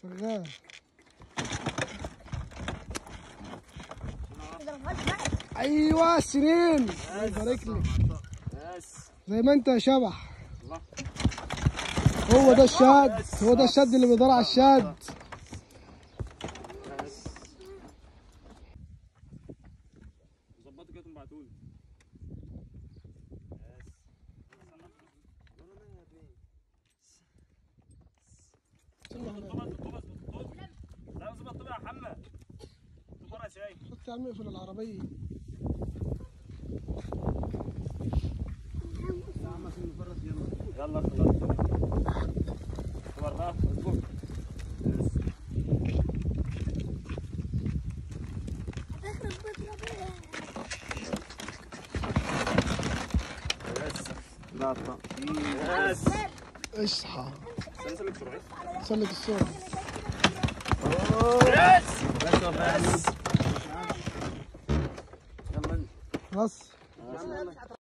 شغال ايوه سنين الله يبارك لك بس زي ما انت يا شبح الله هو ده الشاد هو ده الشد اللي بيدور على الشاد بس ظبطوا كده تبعتولي لا ظبط طبعا يا محمد طبعا شاي خد يا عم اقفل العربية يلا خلاص طبعا بقى اظبط بس بس لا بس اصحى سلسلك سرعي سلك الصورة بس بس بس يلا خلاص يلا